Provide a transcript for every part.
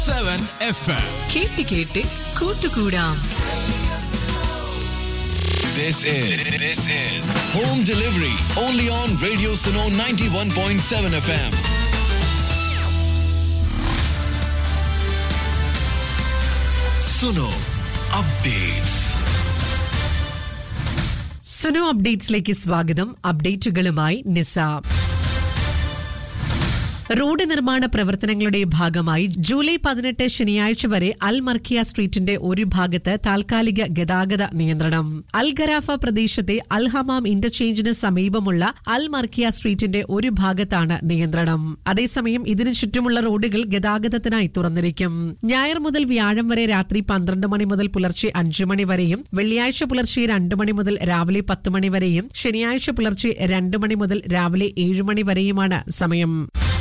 Seven F M കേട്ട് കേട്ട് കൂട്ടുകൂടാം This is this is home delivery only on Radio Suno 91.7 FM. Suno updates. Sunu അപ്ഡേറ്റ്സിലേക്ക് സ്വാഗതം അപ്ഡേറ്റുകളുമായി നിസ road നിർമ്മാണ പ്രവർത്തനങ്ങളുടെ ഭാഗമായി ജൂലൈ പതിനെട്ട് ശനിയാഴ്ച വരെ അൽ മർക്കിയ സ്ട്രീറ്റിന്റെ ഒരു ഭാഗത്ത് താൽക്കാലിക ഗതാഗത നിയന്ത്രണം അൽ ഗറാഫ പ്രദേശത്തെ അൽ ഹമാം ഇന്റർചേഞ്ചിന് സമീപമുള്ള അൽ മർക്കിയ സ്ട്രീറ്റിന്റെ ഒരു ഭാഗത്താണ് നിയന്ത്രണം അതേസമയം ഇതിനു ചുറ്റുമുള്ള റോഡുകൾ ഗതാഗതത്തിനായി തുറന്നിരിക്കും ഞായർ മുതൽ വ്യാഴം വരെ രാത്രി പന്ത്രണ്ട് മണി മുതൽ പുലർച്ചെ അഞ്ചു മണി വരെയും വെള്ളിയാഴ്ച പുലർച്ചെ രണ്ട് മണി മുതൽ രാവിലെ പത്ത് മണി വരെയും ശനിയാഴ്ച പുലർച്ചെ രണ്ട് മണി മുതൽ രാവിലെ ഏഴ് മണി വരെയുമാണ് സമയം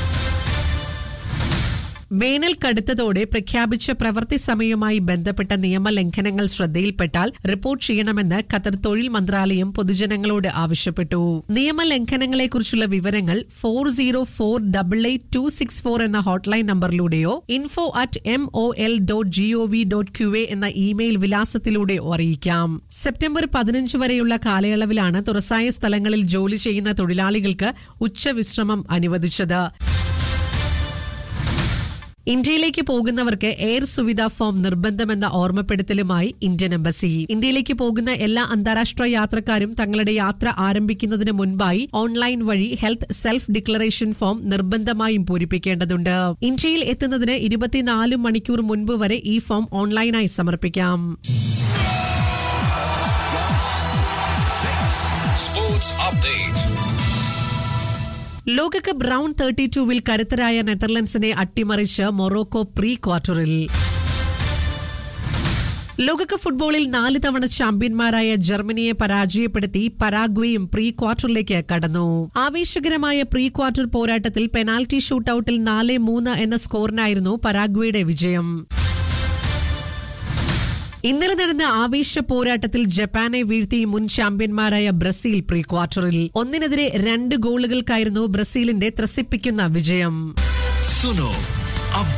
വേനൽ കടുത്തതോടെ പ്രഖ്യാപിച്ച പ്രവൃത്തി സമയവുമായി ബന്ധപ്പെട്ട നിയമലംഘനങ്ങൾ ശ്രദ്ധയിൽപ്പെട്ടാൽ റിപ്പോർട്ട് ചെയ്യണമെന്ന് ഖത്തർ തൊഴിൽ മന്ത്രാലയം പൊതുജനങ്ങളോട് ആവശ്യപ്പെട്ടു നിയമലംഘനങ്ങളെക്കുറിച്ചുള്ള വിവരങ്ങൾ four zero four double eight two six four എന്ന ഹോട്ട്ലൈൻ നമ്പറിലൂടെയോ info at M O L dot G O V dot Q A എന്ന ഇമെയിൽ വിലാസത്തിലൂടെയോ അറിയിക്കാം സെപ്റ്റംബർ പതിനഞ്ച് വരെയുള്ള കാലയളവിലാണ് തുറസായ സ്ഥലങ്ങളിൽ ജോലി ചെയ്യുന്ന തൊഴിലാളികൾക്ക് ഉച്ചവിശ്രമം അനുവദിച്ചത് ഇന്ത്യയിലേക്ക് പോകുന്നവർക്ക് എയർ സുവിധ ഫോം നിർബന്ധമെന്ന ഓർമ്മപ്പെടുത്തലുമായി ഇന്ത്യൻ എംബസി ഇന്ത്യയിലേക്ക് പോകുന്ന എല്ലാ അന്താരാഷ്ട്ര യാത്രക്കാരും തങ്ങളുടെ യാത്ര ആരംഭിക്കുന്നതിന് മുൻപായി ഓൺലൈൻ വഴി ഹെൽത്ത് സെൽഫ് ഡിക്ലറേഷൻ ഫോം നിർബന്ധമായും പൂരിപ്പിക്കേണ്ടതുണ്ട് ഇന്ത്യയിൽ എത്തുന്നതിന് ഇരുപത്തിനാല് മണിക്കൂർ മുൻപ് വരെ ഈ ഫോം ഓൺലൈനായി സമർപ്പിക്കാം Sports update. ലോകകപ്പ് റൗണ്ട് തേർട്ടി ടൂവിൽ കരുത്തരായ നെതർലൻഡ്സിനെ അട്ടിമറിച്ച് മൊറോക്കോ പ്രീ ക്വാർട്ടറിൽ ലോകകപ്പ് ഫുട്ബോളിൽ നാല് തവണ ചാമ്പ്യന്മാരായ ജർമ്മനിയെ പരാജയപ്പെടുത്തി പരാഗ്വേയും പ്രീ ക്വാർട്ടറിലേക്ക് കടന്നു ആവേശകരമായ പ്രീ ക്വാർട്ടർ പോരാട്ടത്തിൽ പെനാൽറ്റി ഷൂട്ടൌട്ടിൽ നാല് മൂന്ന് എന്ന സ്കോറിനായിരുന്നു പരാഗ്വേയുടെ വിജയം ഇന്നലെ നടന്ന ആവേശ പോരാട്ടത്തിൽ ജപ്പാനെ വീഴ്ത്തി മുൻ ചാമ്പ്യന്മാരായ ബ്രസീൽ പ്രീ ക്വാർട്ടറിൽ ഒന്നിനെതിരെ രണ്ട് ഗോളുകൾക്കായിരുന്നു ബ്രസീലിന്റെ ത്രസിപ്പിക്കുന്ന വിജയം Suno